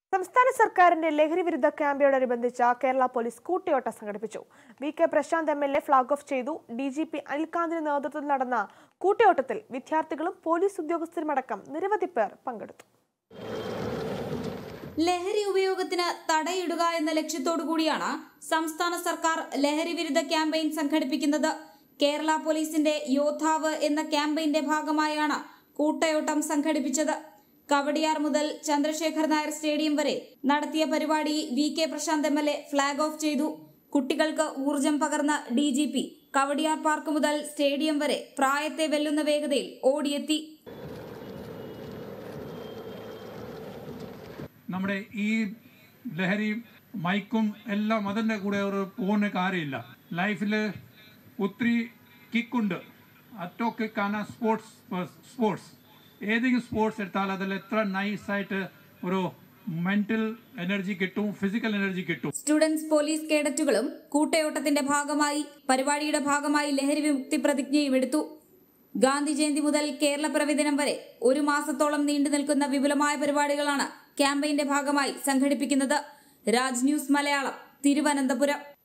സംസ്ഥാന സർക്കാരിന്റെ ലഹരി വിരുദ്ധ ക്യാമ്പയോടനുബന്ധിച്ച് കേരള പോലീസ് കൂട്ടിയോട്ടം സംഘടിപ്പിച്ചു V K Prashanth M L A flag off ചെയ്തു ഡി ജി പി അനിൽകാന്തിന്റെ നേതൃത്വത്തിൽ നടന്ന കൂട്ടിയോട്ടത്തിൽ വിദ്യാർത്ഥികളും പോലീസ് ഉദ്യോഗസ്ഥരുമടക്കം നിരവധി പേർ പങ്കെടുത്തു ലഹരി ഉപയോഗത്തിന് തടയിടുക എന്ന ലക്ഷ്യത്തോടു കൂടിയാണ് സംസ്ഥാന സർക്കാർ ലഹരി വിരുദ്ധ ക്യാമ്പയിൻ സംഘടിപ്പിക്കുന്നത് കേരള പോലീസിന്റെ യോദ്ധാവ് എന്ന ക്യാമ്പയിന്റെ ഭാഗമായാണ് കൂട്ടയോട്ടം സംഘടിപ്പിച്ചത് കവടിയാർ മുതൽ ചന്ദ്രശേഖർ നായർ സ്റ്റേഡിയം വരെ നടത്തിയ പരിപാടി V K Prashanth M L A flag off ചെയ്തു കുട്ടികൾക്ക് ഊർജം പകർന്ന D G P Kowdiar park മുതൽ സ്റ്റേഡിയം വരെ പ്രായത്തെ വെല്ലുന്ന വേഗതയിൽ ഓടിയെത്തി നമ്മുടെ ഈ ലഹരി മൈക്കും എല്ലാം അതിൻ്റെ കൂടെ ഒരു പോകുന്ന കാര്യമില്ല ലൈഫിൽ ഒത്തിരി കിക്കുണ്ട് അറ്റോ കിക്കാണ് സ്പോർട്സ് സ്പോർട്സ് ഏതെങ്കിലും സ്പോർട്സ് എടുത്താൽ അതിൽ എത്ര നൈസായിട്ട് ഒരു മെന്റൽ എനർജി കിട്ടും ഫിസിക്കൽ എനർജി കിട്ടും സ്റ്റുഡൻസ് പോലീസ് കേഡറ്റുകളും കൂട്ടയോട്ടത്തിന്റെ ഭാഗമായി പരിപാടിയുടെ ഭാഗമായി ലഹരി വിമുക്തി പ്രതിജ്ഞയും എടുത്തു ഗാന്ധി ജയന്തി മുതൽ കേരള പ്രവിദിനം വരെ ഒരു മാസത്തോളം നീണ്ടു നിൽക്കുന്ന വിപുലമായ പരിപാടികളാണ് ക്യാമ്പയിന്റെ ഭാഗമായി സംഘടിപ്പിക്കുന്നത് രാജ് ന്യൂസ് മലയാളം തിരുവനന്തപുരം